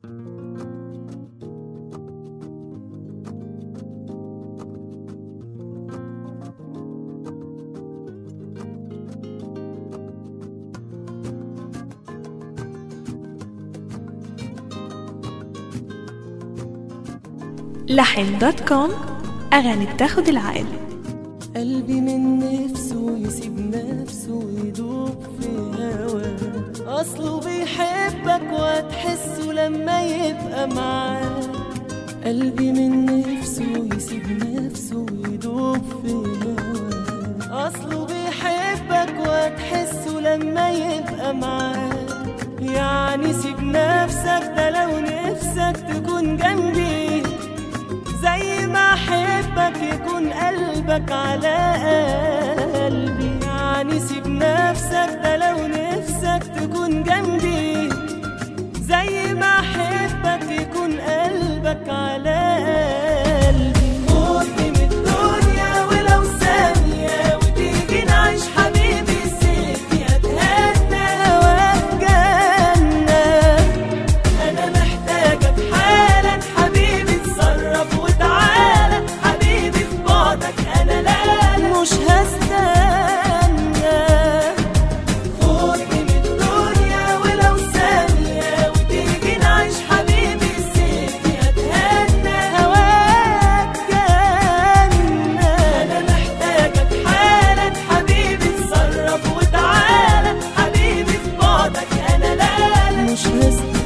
لحن دوت كوم أغاني بتاخد العقل قلبي من نفسه يسيب نفسه ويدوب في هواه أصله بيحبك وهتحسه لما يبقى معاك قلبي من نفسه يسيب نفسه ويدوب في هواه أصله بيحبك وهتحسه لما يبقى معاك يعني سيب نفسك ده لو نفسك تكون جنبي زي ما احبك يكون قلبك على قلبي يعني سيب نفسك ده لو نفسك تكون جنبي زي ما احبك يكون قلبك على قلبي خدني من الدنيا ولو ثانية وتيجي نعيش حبيبي سيدي اتهنى هواك جنة انا محتاجك حالا حبيبي اتصرف وتعالى حبيبي في بعدك انا لا لا مش هستنى خدني من الدنيا ولو ثانية وتيجي نعيش حبيبي سيدي اتهنى هواك جنة انا محتاجك حالا حبيبي اتصرف وتعالى حبيبي في بعدك انا لا لا مش هستنى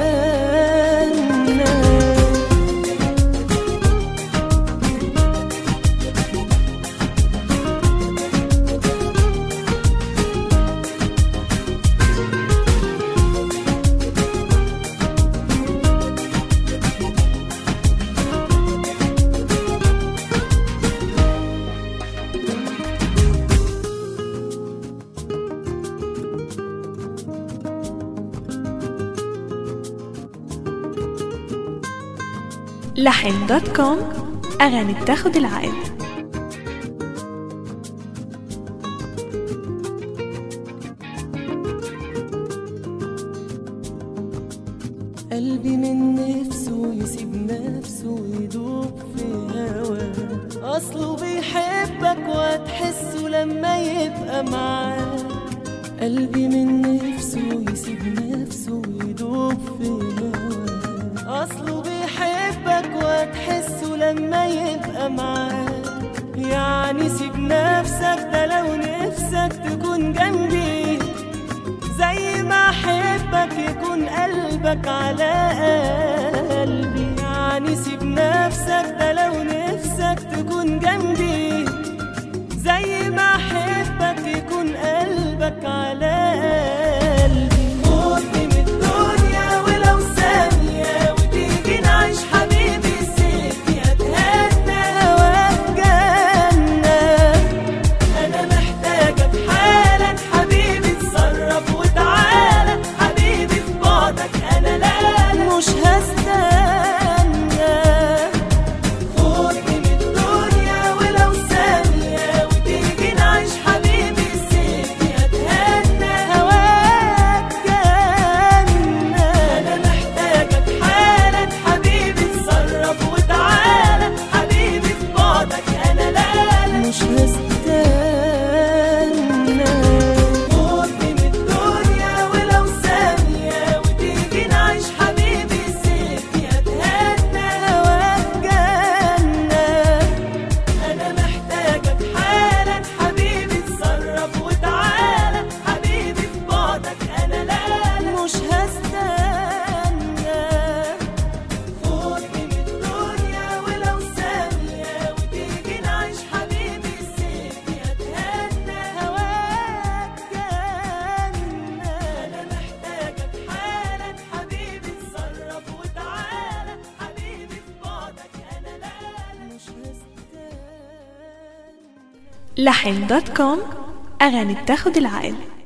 لحن دوت كوم أغاني بتاخد العقل قلبي من نفسه يسيب نفسه ويدوب في هواه أصله بيحبك وهتحسه لما يبقى معاك قلبي من نفسه يسيب نفسه ويدوب في هواه أصله بيحبك وهتحسه لما يبقى معاك يعني سيب نفسك ده لو نفسك تكون جنبي زي ما احبك يكون قلبك على قلبي يعني سيب نفسك ده لو نفسك تكون جنبي زي ما احبك يكون قلبك على قلبي خدني من الدنيا ولو ثانية وتيجي نعيش حبيبي سيدي اتهنى هواك جنة انا محتاجك حالا حبيبي اتصرف وتعالى حبيبي في بعدك انا لا لا مش هستنى خدني من الدنيا ولو ثانية وتيجي نعيش حبيبي سيدي اتهنى هواك جنة انا محتاجك حالا حبيبي اتصرف وتعالى حبيبي في بعدك انا لا لا مش هستنى خدني من الدنيا ولو ثانية وتيجي نعيش حبيبي سيدي اتهنى هواك جنة انا محتاجك حالا حبيبي اتصرف وتعالى حبيبي في بعدك انا لا لا مش هستنى خدني من الدنيا ولو ثانية وتيجي نعيش حبيبي سيدي اتهنى هواك جنة انا محتاجك حالا حبيبي اتصرف وتعالى حبيبي في بعدك انا لا لا مش هستنى لحن دوت كوم أغاني بتاخد العقل